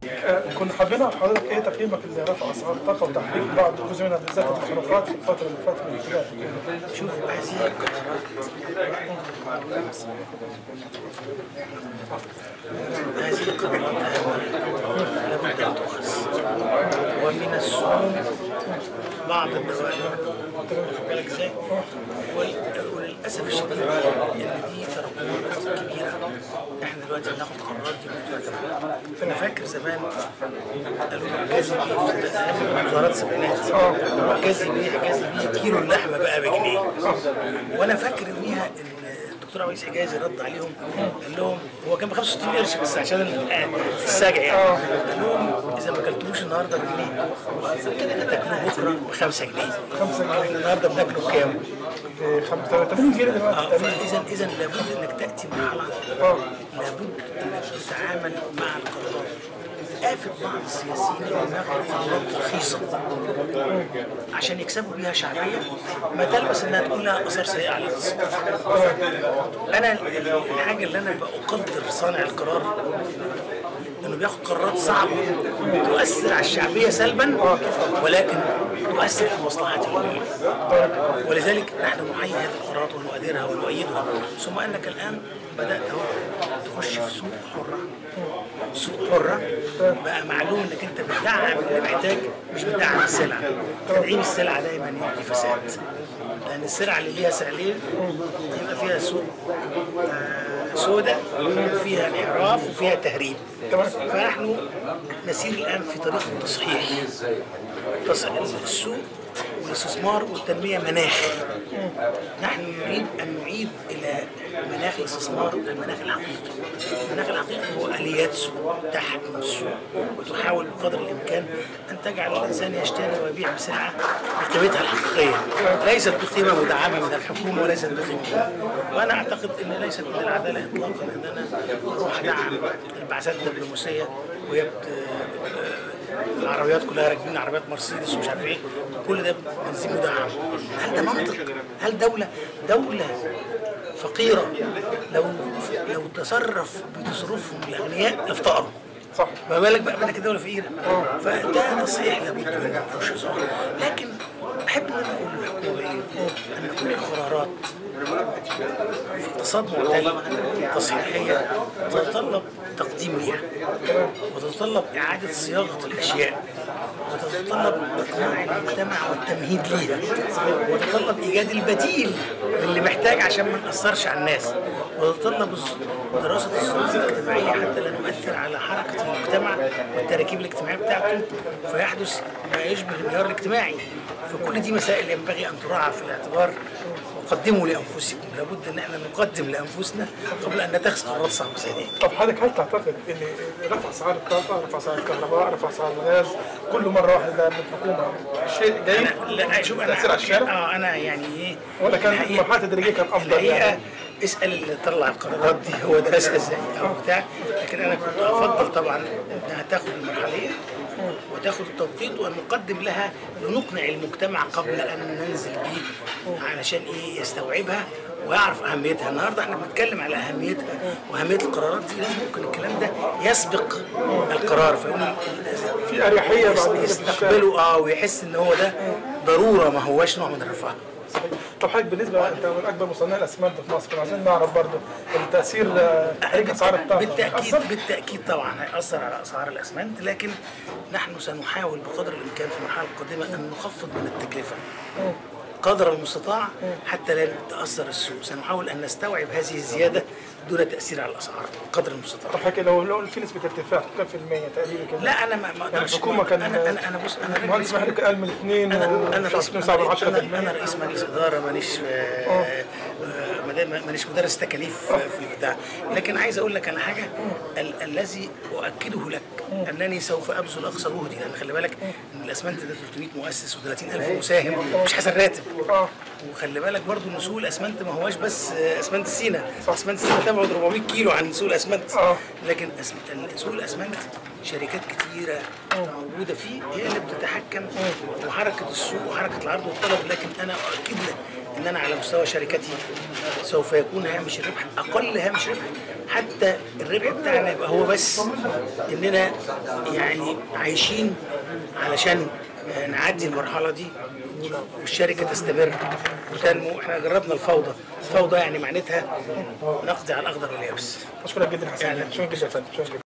آه، كنا حابين نعرف حضرتك ايه تقييمك لرفع اسعار الطاقه وتحقيق بعض جزء منها بالذات التصرفات في الفتره اللي فاتت من الخلاف شوف هذه القرارات هذه القرارات هامة لابد أن تؤخذ ومن الصعوبة بعض الدول واخد بالك ازاي؟ وال- وللاسف الشديد ان دي تراكمات كبيره احنا دلوقتي بناخد قرارات دي من فتره انا فاكر زمان قالوا لي حجازي بيه في أيام وزارات السبعينات حجازي بيه حجازي بيه كيلو اللحمه بقى بجنيه وانا فاكر يوميها ان الدكتور عويس حجازي رد عليهم قال لهم هو كان ب 65 قرش بس عشان ال- السجع يعني قال لهم اذا ما اكلتوش النهارده بجنيه هتاكلوه بكره ب 5 جنيه 5 جنيه. احنا النهارده بناكله بكام؟ ب 85 جنيه دلوقتي اه تقريبا فاذا اذا لابد انك تاتي مرحله اه لابد انك تتعامل مع القرارات آفة بعض السياسيين انهم ياخدوا قرارات رخيصة عشان يكسبوا بيها شعبية ما تلبس انها تكون لها اثار سيئة على الاقتصاد. انا ال- الحاجة اللي انا بقدر صانع القرار انه بياخد قرارات صعبة تؤثر على الشعبية سلبا ولكن تؤثر في مصلحة الأمة ولذلك نحن نحيي هذه القرارات ونؤدرها ونؤيدها ثم انك الان بدات اهو تخش في سوق حره سوق حره بقى معلوم انك انت بتدعم اللي محتاج مش بتدعم السلعه تدعيم السلعه دايما يؤدي فساد لان السلعه اللي ليها سعرين يبقى فيها سوق آه، سوداء وفيها انحراف وفيها تهريب فنحن نسير الان في طريق التصحيح تصحيح السوق والاستثمار والتنمية مناخ نحن نريد أن نعيد إلى مناخ الاستثمار المناخ الحقيقي المناخ الحقيقي هو آليات سوق تحكم السوق وتحاول بقدر الإمكان أن تجعل الإنسان يشتري ويبيع بسلعة بقيمتها الحقيقية ليست بقيمة مدعمة من الحكومة وليست بقيمة وأنا أعتقد أن ليست من العدالة إطلاقا أن أنا أروح أدعم البعثات الدبلوماسية وهي بت- العربيات كلها راكبين عربيات مرسيدس ومش عارف ايه كل ده بنزين مدعم هل ده منطق؟ هل دولة دولة فقيرة لو لو تصرف بتصرفهم الأغنياء لافتقروا صح ما بالك بقى بانك دولة فقيرة فده تصحيح لابد منه مش هزار لكن أحب أن أنا أقول للحكومة إيه؟ أن كل القرارات في اقتصاد معتدل تصحيحية تتطلب تقديم ليها وتتطلب إعادة صياغة الأشياء وتتطلب إقناع المجتمع والتمهيد ليها وتتطلب إيجاد البديل للي محتاج عشان ما نأثرش على الناس وتتطلب الظ- دراسة الظروف الاجتماعية حتى لا نؤثر على حركة المجتمع والتراكيب الاجتماعية بتاعته فيحدث ما يشبه الانهيار الاجتماعي فكل دي مسائل ينبغي أن تراعى في الاعتبار وقدموا لأنفسكم لابد أن احنا نقدم لأنفسنا قبل أن نتخذ قرارات صعبة زي دي طب حضرتك هل تعتقد ان رفع اسعار الطاقه رفع اسعار الكهرباء رفع اسعار الغاز كل مره واحده ده من الحكومه شيء جيد انا لا شوف انا تاثير على الشارع اه انا يعني ايه ولا كان الحقيقة- المرحله التدريجيه كان افضل الحقيقه يعني اسال اللي طلع القرارات دي هو درسها ازاي او بتاع لكن انا كنت افضل طبعا انها تاخد المرحليه وتاخد التوقيت وان نقدم لها لنقنع المجتمع قبل ان ننزل بيه علشان ايه يستوعبها ويعرف اهميتها النهارده احنا بنتكلم على اهميتها واهميه القرارات دي لازم ممكن الكلام ده يسبق القرار فيقوم في اريحيه بعد كده في الشارع. يستقبله اه ويحس ان هو ده ضروره ما هواش نوع من الرفاه صحيح. طب حضرتك بالنسبه بقى انت من اكبر مصنعي الاسمنت في مصر كنا عايزين نعرف برضه التاثير آه، تحريك اسعار الطاقه بالتاكيد أثر؟ بالتاكيد طبعا هياثر على اسعار الاسمنت لكن نحن سنحاول بقدر الامكان في المرحله القادمه ان نخفض من التكلفه قدر المستطاع حتى لا تاثر السوق سنحاول ان نستوعب هذه الزياده دون تاثير على الاسعار قدر المستطاع طب حضرتك لو لو في نسبه ارتفاع كام في المية تقريبا كده لا انا ما ما يعني اقدرش الحكومه كان انا انا انا بص انا راجل المهندس رئيس محرك قال من 2 انا انا رئيس و 10 انا, أنا رئيس مجلس اداره مانيش آه، آه، مدا- مانيش مدرس تكاليف آه، في البتاع لكن عايز اقول لك على حاجه ال- الذي اؤكده لك انني سوف ابذل اقصى جهدي لان خلي بالك ان الاسمنت ده 300 مؤسس و30000 مساهم مش حسن راتب اه وخلي بالك برضو ان سوق الاسمنت ما هواش بس آه، اسمنت سينا اسمنت سينا تبعد 400 كيلو عن سوق الاسمنت آه. لكن أسم... ال- سوق الاسمنت شركات كتيره موجوده فيه هي اللي بتتحكم وحركه السوق وحركه العرض والطلب لكن انا اؤكد لك ان انا على مستوى شركتي سوف يكون هامش الربح اقل هامش ربح حتى الربح بتاعنا يبقى هو بس اننا يعني عايشين علشان آه، نعدي المرحله دي والشركه تستمر وتنمو احنا جربنا الفوضى الفوضى يعني معناتها نقضي على الاخضر واليابس اشكرك جدا حسن يعني شكرا جدا يا فندم شكرا جدا